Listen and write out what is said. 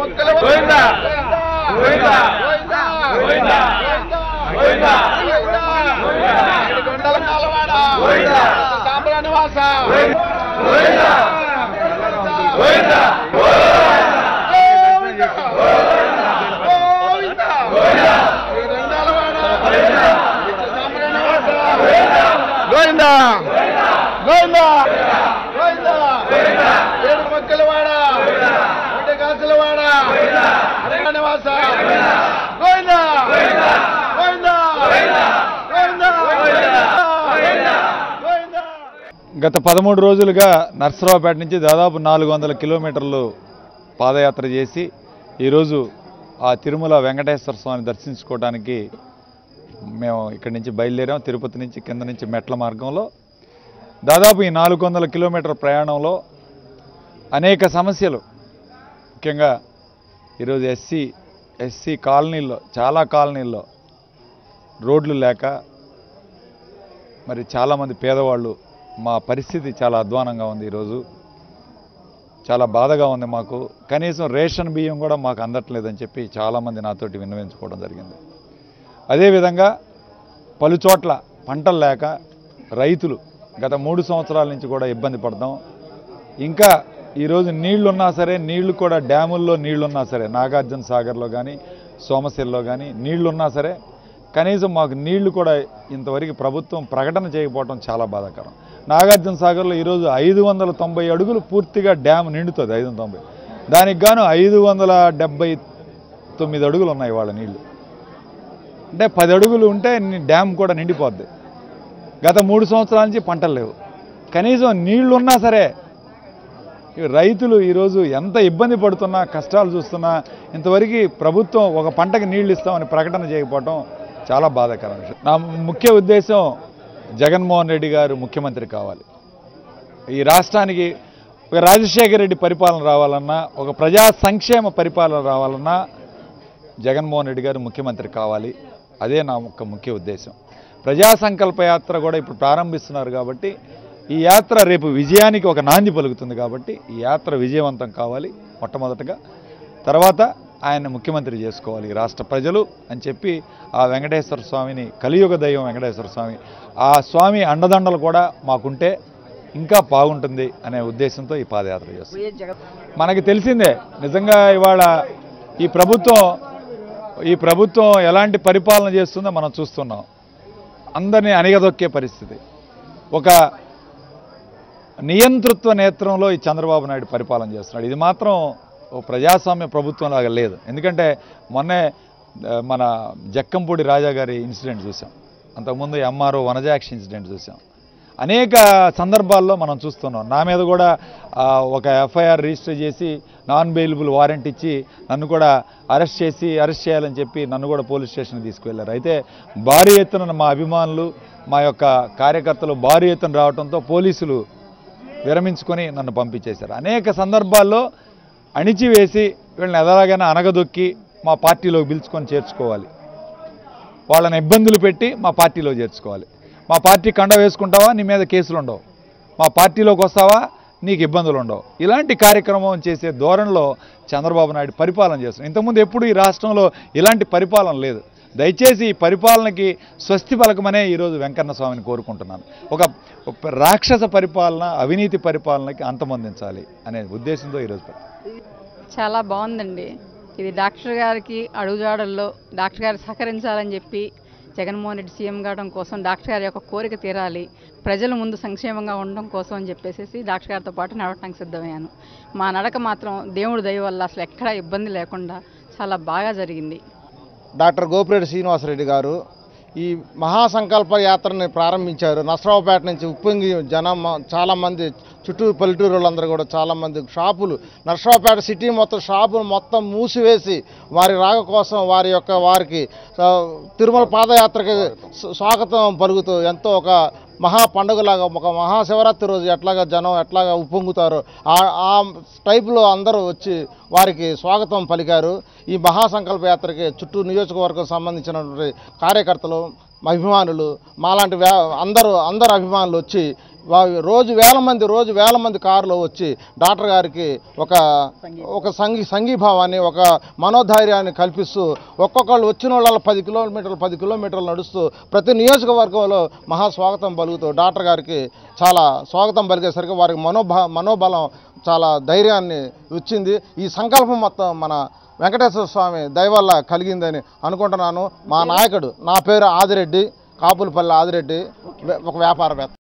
గోవిందా గోవిందా గోవిందా గోవిందా కొండల కాలవాడ గోవిందా. సాంబల నివాస గోవిందా గోవిందా గోవిందా గోవిందా గోవిందా ఏడు మొక్కలవాడ ఒకటి కాసులవాడ నివాస గోవిందా గోవిందా గోవిందా గోవిందా గత పదమూడు రోజులుగా నర్సరావుపేట నుంచి దాదాపు నాలుగు వందల కిలోమీటర్లు పాదయాత్ర చేసి ఈరోజు ఆ తిరుమల వెంకటేశ్వర స్వామిని దర్శించుకోవడానికి మేము ఇక్కడి నుంచి బయలుదేరాం తిరుపతి నుంచి కింద నుంచి మెట్ల మార్గంలో దాదాపు ఈ నాలుగు వందల కిలోమీటర్ ప్రయాణంలో అనేక సమస్యలు ముఖ్యంగా ఈరోజు ఎస్సీ ఎస్సీ కాలనీల్లో చాలా కాలనీల్లో రోడ్లు లేక మరి చాలామంది పేదవాళ్ళు మా పరిస్థితి చాలా అధ్వానంగా ఉంది ఈరోజు చాలా బాధగా ఉంది మాకు కనీసం రేషన్ బియ్యం కూడా మాకు అందట్లేదని చెప్పి చాలామంది నాతోటి విన్నవించుకోవడం జరిగింది అదేవిధంగా పలు చోట్ల పంటలు లేక రైతులు గత మూడు సంవత్సరాల నుంచి కూడా ఇబ్బంది పడతాం ఇంకా ఈరోజు నీళ్లు ఉన్నా సరే నీళ్లు కూడా డ్యాముల్లో నీళ్లు ఉన్నా సరే నాగార్జున సాగర్లో కానీ సోమశిల్లో కానీ నీళ్లు ఉన్నా సరే కనీసం మాకు నీళ్లు కూడా ఇంతవరకు ప్రభుత్వం ప్రకటన చేయకపోవడం చాలా బాధాకరం నాగార్జున సాగర్లో ఈరోజు ఐదు వందల తొంభై అడుగులు పూర్తిగా డ్యామ్ నిండుతుంది ఐదు వందల తొంభై దానికి గాను ఐదు వందల డెబ్బై తొమ్మిది అడుగులు ఉన్నాయి వాళ్ళ నీళ్లు అంటే పది అడుగులు ఉంటే ని- డ్యామ్ కూడా నిండిపోద్ది గత మూడు సంవత్సరాల నుంచి పంటలు లేవు కనీసం నీళ్లు ఉన్నా సరే ఈ రైతులు ఈరోజు ఎంత ఇబ్బంది పడుతున్నా కష్టాలు చూస్తున్నా ఇంతవరకు ప్రభుత్వం ఒక పంటకి నీళ్లు ఇస్తామని ప్రకటన చేయకపోవడం చాలా బాధాకరం విషయం నా ముఖ్య ఉద్దేశం జగన్మోహన్ రెడ్డి గారు ముఖ్యమంత్రి కావాలి ఈ రాష్ట్రానికి ఒక రాజశేఖర రెడ్డి పరిపాలన రావాలన్నా ఒక ప్రజా సంక్షేమ పరిపాలన రావాలన్నా జగన్మోహన్ రెడ్డి గారు ముఖ్యమంత్రి కావాలి అదే నా ఒక ముఖ్య ఉద్దేశం ప్రజా సంకల్ప యాత్ర కూడా ఇప్పుడు ప్రారంభిస్తున్నారు కాబట్టి ఈ యాత్ర రేపు విజయానికి ఒక నాంది పలుకుతుంది కాబట్టి ఈ యాత్ర విజయవంతం కావాలి మొట్టమొదటగా తర్వాత ఆయన ముఖ్యమంత్రి చేసుకోవాలి ఈ రాష్ట్ర ప్రజలు అని చెప్పి ఆ వెంకటేశ్వర స్వామిని కలియుగ దైవం వెంకటేశ్వర స్వామి ఆ స్వామి అండదండలు కూడా మాకుంటే ఇంకా బాగుంటుంది అనే ఉద్దేశంతో ఈ పాదయాత్ర చేస్తాం మనకి తెలిసిందే నిజంగా ఇవాళ ఈ ప్రభుత్వం ఈ ప్రభుత్వం ఎలాంటి పరిపాలన చేస్తుందో మనం చూస్తున్నాం అందరినీ అణిగదొక్కే పరిస్థితి ఒక నియంతృత్వ నేత్రంలో ఈ చంద్రబాబు నాయుడు పరిపాలన చేస్తున్నాడు ఇది మాత్రం ఓ ప్రజాస్వామ్య ప్రభుత్వం లాగా లేదు ఎందుకంటే మొన్నే ఆ, మన జక్కంపూడి రాజా గారి ఇన్సిడెంట్ చూసాం అంతకుముందు ఎంఆర్ఓ వనజాక్షి ఇన్సిడెంట్ చూసాం అనేక సందర్భాల్లో మనం చూస్తున్నాం నా మీద కూడా ఆ, ఒక ఎఫ్ఐఆర్ రిజిస్టర్ చేసి నాన్ బెయిలబుల్ వారెంట్ ఇచ్చి నన్ను కూడా అరెస్ట్ చేసి అరెస్ట్ చేయాలని చెప్పి నన్ను కూడా పోలీస్ స్టేషన్కి తీసుకువెళ్ళారు అయితే భారీ ఎత్తున మా అభిమానులు మా యొక్క కార్యకర్తలు భారీ ఎత్తున రావడంతో పోలీసులు విరమించుకొని నన్ను పంపించేశారు అనేక సందర్భాల్లో అణిచివేసి వీళ్ళని ఎలాగైనా అనగదొక్కి మా పార్టీలోకి పిలుచుకొని చేర్చుకోవాలి వాళ్ళని ఇబ్బందులు పెట్టి మా పార్టీలో చేర్చుకోవాలి మా పార్టీ కండ వేసుకుంటావా నీ మీద కేసులు ఉండవు మా పార్టీలోకి వస్తావా నీకు ఇబ్బందులు ఉండవు ఇలాంటి కార్యక్రమం చేసే ధోరణిలో చంద్రబాబు నాయుడు పరిపాలన చేస్తున్నాడు ఇంతకుముందు ఎప్పుడు ఈ రాష్ట్రంలో ఇలాంటి పరిపాలన లేదు దయచేసి ఈ పరిపాలనకి స్వస్తి పలకమనే ఈరోజు వెంకన్న స్వామిని కోరుకుంటున్నాను ఒక ఒక రాక్షస పరిపాలన అవినీతి పరిపాలనకి అంతమొందించాలి అనే ఉద్దేశంతో ఈరోజు పె- చాలా బాగుందండి ఇది డాక్టర్ గారికి అడుగుజాడల్లో డాక్టర్ గారు సహకరించాలని చెప్పి జగన్మోహన్ రెడ్డి సీఎం కావడం కోసం డాక్టర్ గారి యొక్క కోరిక తీరాలి ప్రజల ముందు సంక్షేమంగా ఉండడం కోసం అని చెప్పేసి డాక్టర్ గారితో పాటు నడవటానికి సిద్ధమయ్యాను మా నడక మాత్రం దేవుడి దయ వల్ల అసలు ఎక్కడా ఇబ్బంది లేకుండా చాలా బాగా జరిగింది డాక్టర్ గోపిరెడ్డి శ్రీనివాసరెడ్డి గారు ఈ మహాసంకల్ప యాత్రని ప్రారంభించారు నసరావుపేట నుంచి ఉప్పొంగి జనం చాలామంది చుట్టూ పల్లెటూరు వాళ్ళందరూ కూడా చాలామంది షాపులు నర్సరావుపేట సిటీ మొత్తం షాపులు మొత్తం మూసివేసి వారి రాక కోసం వారి యొక్క వారికి ఆ, తిరుమల పాదయాత్రకి స్వ- స్వాగతం పలుకుతూ ఎంతో ఒక మహా పండుగలాగా ఒక మహాశివరాత్రి రోజు ఎట్లాగా జనం ఎట్లాగా ఉప్పొంగుతారో ఆ- ఆ టైపులో అందరూ వచ్చి వారికి స్వాగతం పలికారు ఈ మహాసంకల్ప యాత్రకి చుట్టూ నియోజకవర్గం సంబంధించినటువంటి కార్యకర్తలు అభిమానులు మాలాంటి వ్యా అందరూ అందరు అభిమానులు వచ్చి వా- రోజు వేల మంది రోజు వేల మంది కారులో వచ్చి డాక్టర్ గారికి ఒక ఒక సంఘీ సంఘీభావాన్ని ఒక మనోధైర్యాన్ని కల్పిస్తూ ఒక్కొక్కళ్ళు వచ్చిన వాళ్ళ పది కిలోమీటర్లు పది కిలోమీటర్లు నడుస్తూ ప్రతి నియోజకవర్గంలో మహా స్వాగతం పలుకుతూ డాక్టర్ గారికి చాలా స్వాగతం పలికేసరికి వారికి మనోభా మనోబలం చాలా ధైర్యాన్ని వచ్చింది ఈ సంకల్పం మొత్తం మన వెంకటేశ్వర స్వామి దయ వల్ల కలిగిందని అనుకుంటున్నాను మా నాయకుడు నా పేరు ఆదిరెడ్డి కాపులపల్లి ఆదిరెడ్డి ఒక వ్యాపారవేత్త